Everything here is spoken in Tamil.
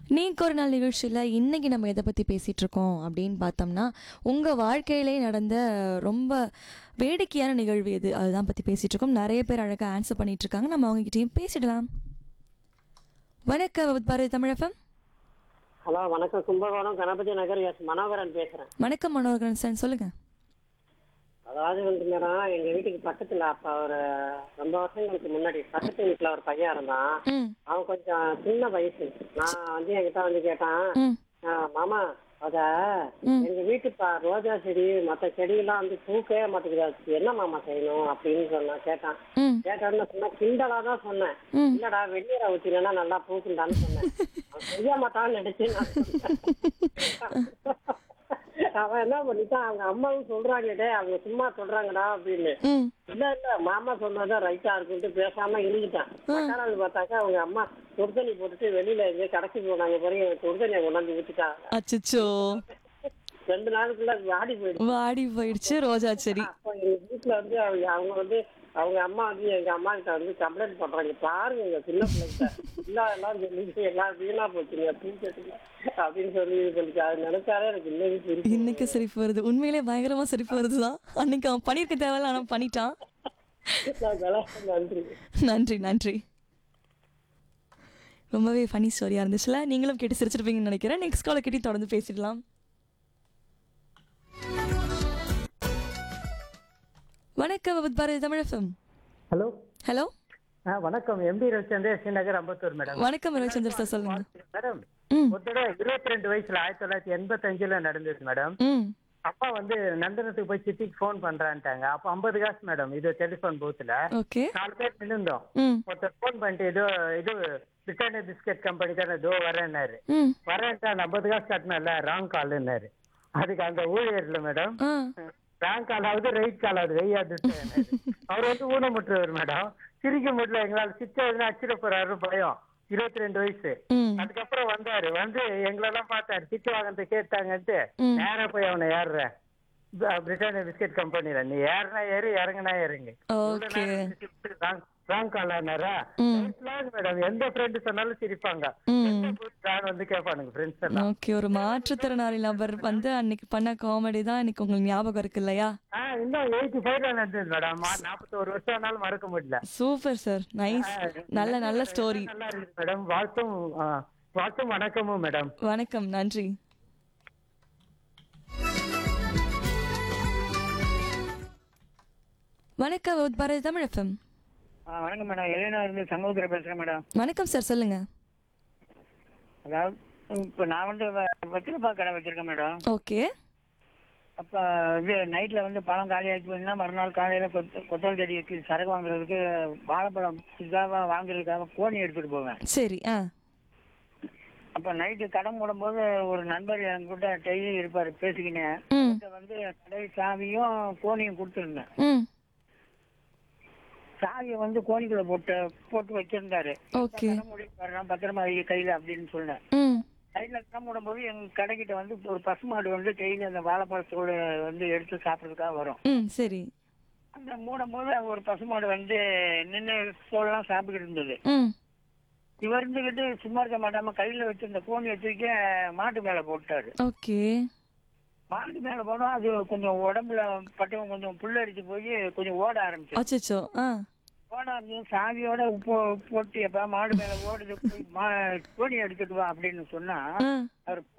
நீக்கு ஒரு நாள் நிகழ்ச்சியில் இன்னைக்கு நம்ம எதை பற்றி பேசிகிட்டு இருக்கோம் அப்படின்னு பார்த்தோம்னா உங்கள் வாழ்க்கையிலே நடந்த ரொம்ப வேடிக்கையான நிகழ்வு எது அதுதான் பற்றி பேசிகிட்டு இருக்கோம் நிறைய பேர் அழகாக ஆன்சர் பண்ணிட்டு இருக்காங்க நம்ம அவங்ககிட்டயும் பேசிடலாம் வணக்கம் பாரதி தமிழகம் ஹலோ வணக்கம் கும்பகோணம் கணபதி நகர் எஸ் மனோகரன் பேசுறேன் வணக்கம் மனோகரன் சார் சொல்லுங்கள் அதாவது வந்து மேடம் எங்க வீட்டுக்கு பக்கத்துல அப்ப ஒரு ரொம்ப வருஷங்களுக்கு முன்னாடி பக்கத்து வீட்டுல ஒரு பையன் இருந்தான் ம் அவன் கொஞ்சம் சின்ன வயசு நான் வந்து என்கிட்ட வந்து கேட்டான் ம் "ஆ, மாமா அத எங்க வீட்டு ப ரோஜா செடி மத்த செடியெல்லாம் வந்து பூக்கவே மாட்டேங்குது அதுக்கு என்ன மாமா செய்யணும் அப்படின்னு சொன்னான் கேட்டான் ம் கேட்டான்னு சொன்னா கிண்டலா தான் சொன்னேன் ம். இல்லடா வெந்நீரை ஊத்தினா நல்லா பூக்குண்டான்னு சொன்னேன் அவன் செய்ய மாட்டான்னு நினைச்சு நான் சொன்னேன். அவன் என்ன பண்ணிட்டான் அவங்க அம்மாவும் சொல்றாங்க டே அவங்க சும்மா சொல்றாங்கடா அப்படின்னு ம் இல்ல இல்ல மாமா சொன்னதான் ரைட்டா இருக்குன்ட்டு பேசாம இருந்துட்டான் மக்காராள் பார்த்தாக்கா அவங்க அம்மா சுடுதண்ணி போட்டுட்டு வெளியில எங்க கடைக்கு போனாங்க பிறகு சுடுதண்ணியை கொண்டாந்து ஊத்திட்டாங்க அச்சச்சோ ரெண்டு நாளுக்குள்ள வாடி போயிடுச்சு வாடி போயிடுச்சு ரோஜா செடி அப்போ எங்க வீட்டுல வந்து அவங்க அவங்க வந்து அவங்க அம்மா வந்து எங்க அம்மா கிட்ட வந்து கம்ப்ளைண்ட் பண்றாங்க பாருங்க எங்க சின்ன பிள்ளைகிட்ட இல்ல எல்லாம் சொல்லி எல்லாம் வீணா போச்சுங்க தூக்கத்துல அப்படின்னு சொல்லி இது பண்ணிச்சு அது நினைச்சாலே எனக்கு இன்னைக்கு சிரிப்பு இன்னைக்கு சிரிப்பு வருது உண்மையிலே பயங்கரமா சிரிப்பு வருது தான் அன்னைக்கு அவன் பண்ணியிருக்க தேவையில்ல ஆனால் பண்ணிட்டான் நான் கலாச்சார நன்றி நன்றி நன்றி ரொம்பவே ஃபனி ஸ்டோரியாக இருந்துச்சுல நீங்களும் கேட்டு சிரிச்சிருப்பீங்கன்னு நினைக்கிறேன் நெக்ஸ்ட் காலை கேட்டி தொடர்ந்து பேசிடலாம் வணக்கம் with Bharathi Tamizhagam hello hello ஆ வணக்கம் எம்பி ரவிச்சந்திர ஸ்ரீநகர் அம்பத்தூர் மேடம் வணக்கம் ரவிச்சந்தர் சார் சொல்லுங்க மேடம் ம் ஒரு தடவை இருபத்தி ரெண்டு வயசுல ஆயிரத்தி தொள்ளாயிரத்தி எண்பத்தஞ்சுல நடந்தது மேடம் ம் அப்பா வந்து நந்தனத்துக்கு போய் சித்திக்கு ஃபோன் பண்றான்ட்டாங்க அப்ப ஐம்பது காசு மேடம் இது டெலிஃபோன் பூத்துல ஓகே நாலு பேர் நின்னுந்தோம் ம் ஒருத்தர் ஃபோன் பண்ணிட்டு ஏதோ இது பிரிட்டானியா பிஸ்கட் கம்பெனி தானே ஏதோ வரேன்னாரு ம் வரேன்ட்டா ஐம்பது காசு கட்டினல ராங் கால்னாரு அதுக்கு அந்த ஊழியர்ல மேடம் ஆ ராங் காலாவது ரைட் காலாவது வெய்யாது அவர் வந்து ஊனமுற்றவர் மேடம் சிரிக்க முடியல எங்களால சிச்ச எதுனா அச்சிட போறாரு பயம் இருபத்தி ரெண்டு வயசு ம் அதுக்கப்புறம் வந்தாரு வந்து எங்களெல்லாம் பார்த்தாரு திட்டு வாங்கினது கேட்டாங்கன்ட்டு ம். நேரா போய் அவனை ஏறுறேன் ப- பிரிட்டானியா பிஸ்கட் கம்பெனில நீ ஏறினா ஏறு இறங்குனா இறங்கு ஓகே ராங் காலானாரா ம் மேடம் எந்த ஃப்ரெண்டு சொன்னாலும் சிரிப்பாங்க ம் நான் வந்து கேட்பானுங்க ஃப்ரெண்ட்ஸ் எல்லாம் ஓகே ஒரு மாற்றுத்திறனாளி நபர் வந்து அன்னைக்கு பண்ண காமெடி தான் இன்னைக்கு உங்களுக்கு ஞாபகம் இருக்கு இல்லையா ஆ இன்னும் எயிட்டி ஃபைவ்ல நடந்தது மேடம் நாற்பத்தோரு வருஷம் ஆனாலும் மறக்க முடியல சூப்பர் சார் நைஸ் நல்ல நல்ல ஸ்டோரி நல்லா இருக்கு மேடம் வாழ்த்தும் ஆ, வாழ்த்தும் வணக்கமும் மேடம் வணக்கம் நன்றி வணக்கம் வித் பாரதி தமிழ் எஃப்எம் வணக்கம் மேடம் எலினா இருந்து சங்கோதர பேசுறேன் மேடம் வணக்கம் சார் சொல்லுங்க அதாவது இப்போ நான் வந்து வ- வெற்றிலப்பா கடை வச்சிருக்கேன் மேடம் ஓகே அப்போ இது நைட்டில் வந்து பழம் காலி ஆகி போயிருந்தா மறுநாள் காலையில் கொத்த கொத்தல் செடிக்கு சரக்கு வாங்குறதுக்கு வாழைப்பழம் இதாக வாங்குறதுக்காக கோணி எடுத்துகிட்டு போவேன் சரி ஆ அப்போ நைட்டு கடை மூடும்போது ஒரு நண்பர் என்கிட்ட டெய்லி இருப்பார் பேசிக்கினேன் ம் அவர்கிட்ட வந்து கடை சாவியும் கோணியும் கொடுத்துருந்தேன் ம் சாவியை வந்து கோணிக்குள்ள போட்டு போட்டு வச்சிருந்தாரு ஓகே கடை மூடி வரலாம் பத்திரமா வை கையில் அப்படின்னு சொன்னேன் ம் கையில் கடை மூடும்போது எங்க கடைக்கிட்ட வந்து ஒரு பசுமாடு வந்து டெய்லி அந்த வாழைப்பழத்தோடு வந்து எடுத்து சாப்பிட்றதுக்காக வரும் ம் சரி அந்த மூடும் போது ஒரு பசுமாடு வந்து நின்று தோல்லாம் சாப்பிட்டுட்டு இருந்தது ம் இவர் இருந்துகிட்டு சும்மா இருக்க மாட்டாம கையில வச்சிருந்த கோணியை தூக்கி மாட்டு மேல போட்டாரு ஓகே மாட்டு மேல போனோம் அது கொஞ்சம் உடம்புல பட்டம் கொஞ்சம் புல்லரிச்சு போய் கொஞ்சம் ஓட ஆரம்பிச்சு அச்சச்சோ ஆ ஓட ஆரம்பிச்சு சாவியோட உப்பு போட்டு எப்ப மாடு மேல ஓடுது போய் மா கோணி எடுத்துட்டு வா அப்படின்னு சொன்னா ஆ அவர்